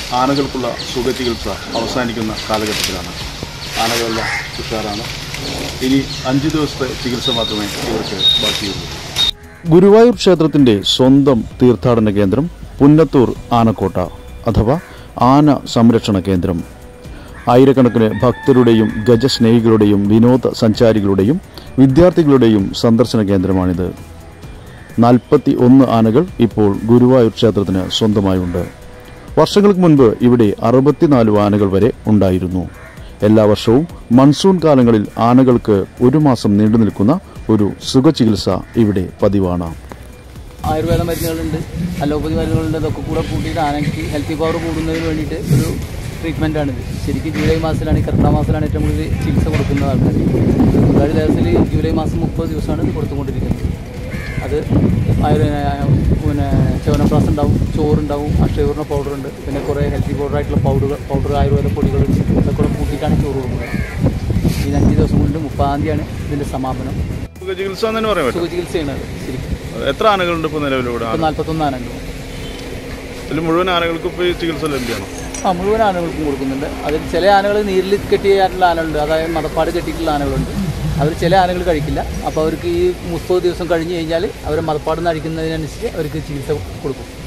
ആനകൾക്കുള്ള സുഖചികിത്സ അവസാനിക്കുന്ന കാലഘട്ടത്തിലാണ് ആനകളെല്ലാം ഉഷാറാണ് ഇനി അഞ്ച് ദിവസത്തെ ചികിത്സ മാത്രമേ ഇവർക്ക് ബാക്കിയുള്ളൂ ഗുരുവായൂർ ക്ഷേത്രത്തിന്റെ സ്വന്തം തീർത്ഥാടന കേന്ദ്രം പുന്നത്തൂർ ആനക്കോട്ട അഥവാ ആന സംരക്ഷണ കേന്ദ്രം ആയിരക്കണക്കിന് ഭക്തരുടെയും ഗജസ്നേഹികളുടെയും വിനോദ സഞ്ചാരികളുടെയും വിദ്യാർത്ഥികളുടെയും സന്ദർശന കേന്ദ്രമാണിത് നാൽപ്പത്തി ഒന്ന് ആനകൾ ഇപ്പോൾ ഗുരുവായൂർ ക്ഷേത്രത്തിന് സ്വന്തമായുണ്ട് വർഷങ്ങൾക്ക് മുൻപ് ഇവിടെ അറുപത്തിനാല് ആനകൾ വരെ ഉണ്ടായിരുന്നു എല്ലാ വർഷവും മൺസൂൺ കാലങ്ങളിൽ ആനകൾക്ക് ഒരു മാസം നീണ്ടു നിൽക്കുന്ന ഒരു സുഖചികിത്സ ഇവിടെ പതിവാണ് ആയുർവേദ മരുന്നുകളുണ്ട് അലോപ്പതി മരുന്നുകളുണ്ട് ഇതൊക്കെ കൂടെ കൂട്ടിയിട്ട് ആനയ്ക്ക് ഹെൽത്തി പവർ കൂടുന്നതിന് വേണ്ടിയിട്ട് ഒരു ട്രീറ്റ്മെൻറ്റാണിത് ശരിക്കും ജൂലൈ മാസത്തിലാണ് ഈ കർക്കിടക മാസത്തിലാണ് ഏറ്റവും കൂടുതൽ ചികിത്സ കൊടുക്കുന്നത് ആൾക്കാർ ബംഗാളി ദേവത്തിൽ ജൂലൈ മാസം മുപ്പത് ദിവസമാണ് ഇത് കൊടുത്തുകൊണ്ടിരിക്കുന്നത് അത് ആയുർവേദ പിന്നെ ചവനപ്രാസം ഉണ്ടാവും ചോറുണ്ടാവും അക്ഷയപൂർണ്ണ പൗഡർ ഉണ്ട് പിന്നെ കുറേ ഹെൽത്തി പൗഡർ ആയിട്ടുള്ള പൗഡർ പൗഡർ ആയുർവേദ പൊടികളുണ്ട് ഇതൊക്കെ കൂടെ കൂട്ടിയിട്ടാണ് ചോറ് കൊടുക്കുന്നത് ഈ അഞ്ച് ദിവസം കൊണ്ട് മുപ്പതാം തീയതിയാണ് ഇതിൻ്റെ സമാപനം സുഖചികിത്സ എന്ന് പറയാൻ പറ്റും സുഖചികിത്സയാണ് ശരിക്കും എത്ര ആനകളുണ്ട് ഇപ്പോൾ നിലവിലിവിടെ ഇപ്പം നാൽപ്പത്തൊന്ന് ആനല്ലോ ഇതിൽ മുഴുവൻ ആനകൾക്കും ഇപ്പോൾ ഈ ചികിത്സ ലഭ്യമാണ് ആ മുഴുവൻ ആനകൾക്കും കൊടുക്കുന്നുണ്ട് അതിൽ ചില ആനകൾ നീരിൽ കെട്ടിയിട്ടുള്ള ആനകളുണ്ട് അതായത് മതപ്പാട് കെട്ടിയിട്ടുള്ള ആനകളുണ്ട് അവർ ചില ആനകൾ കഴിക്കില്ല അപ്പോൾ അവർക്ക് ഈ മുപ്പത് ദിവസം കഴിഞ്ഞ് കഴിഞ്ഞാൽ അവർ മതപ്പാട് നിന്ന് അഴിക്കുന്നതിനനുസരിച്ച് അവർക്ക് ചികിത്സ കൊടുക്കും